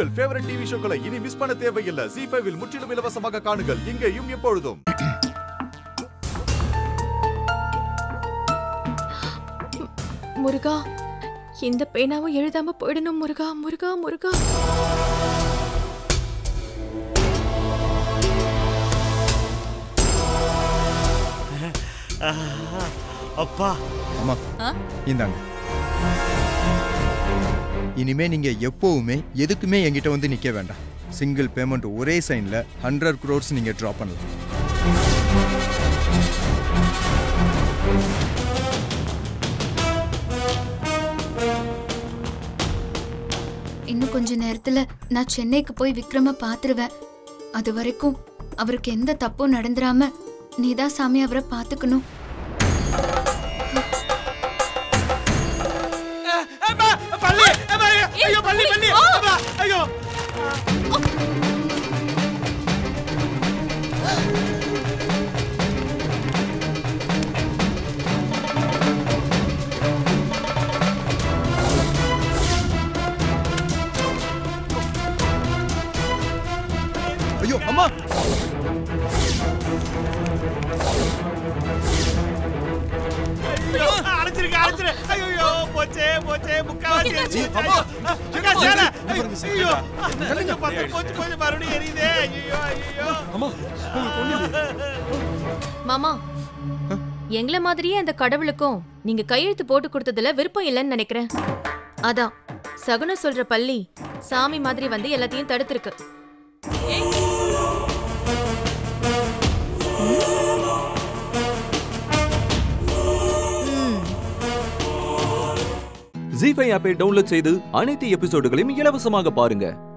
உங்கள் favourite TV ஷோக்களை இனி miss பண்ண தேவையில்லை ஜி ஃபைவில் முற்றிலும் இலவசமாக காணுங்கள் இங்கேயும் எப்பொழுதும் முருகா இந்த பேனாவும் எழுதாம போயிடணும் முருகா முருகா முருகா அப்பா அம்மா இந்தாங்க இனிமே நீங்க எப்பவுமே எதுக்குமே என்கிட்ட வந்து நிக்க வேண்டாம் சிங்கிள் பேமெண்ட் ஒரே சைன்ல ஹண்ட்ரட் க்ரோர்ஸ் நீங்க ட்ரா பண்ணலாம் இன்னும் கொஞ்ச நேரத்துல நான் சென்னைக்கு போய் விக்ரம பாத்துருவேன் அது வரைக்கும் அவருக்கு எந்த தப்பும் நடந்துராம நீதான் சாமி அவரை பாத்துக்கணும் பள்ளி ஐயோ பள்ளி பள்ளி அப்பா, ஐயோ ஐயோ அம்மா ஐயோ, அடைச்சிருக்க அடைச்சிரு ஐயோ போச்சே போச்சே முக்காவாசி எரிஞ்சு போச்சு. அம்மா, ஐயோ, அக்கா, சேலை. ஐயோ ஐயோ, பத்து போச்சு போச்சு மறுபடியும் எரியுதே ஐயோ ஐயோ மாமா எங்கள மாதிரியே அந்த கடவுளுக்கும் நீங்க கையெழுத்து போட்டு கொடுத்ததுல விருப்பம் இல்லைன்னு நினைக்கிறேன் அதான் சகுனம் சொல்ற பள்ளி சாமி மாதிரி வந்து எல்லாத்தையும் தடுத்திருக்கு ஜி ஃபைவ் ஆப்பை டவுன்லோட் செய்து அனைத்து எபிசோடுகளையும் இலவசமாக பாருங்க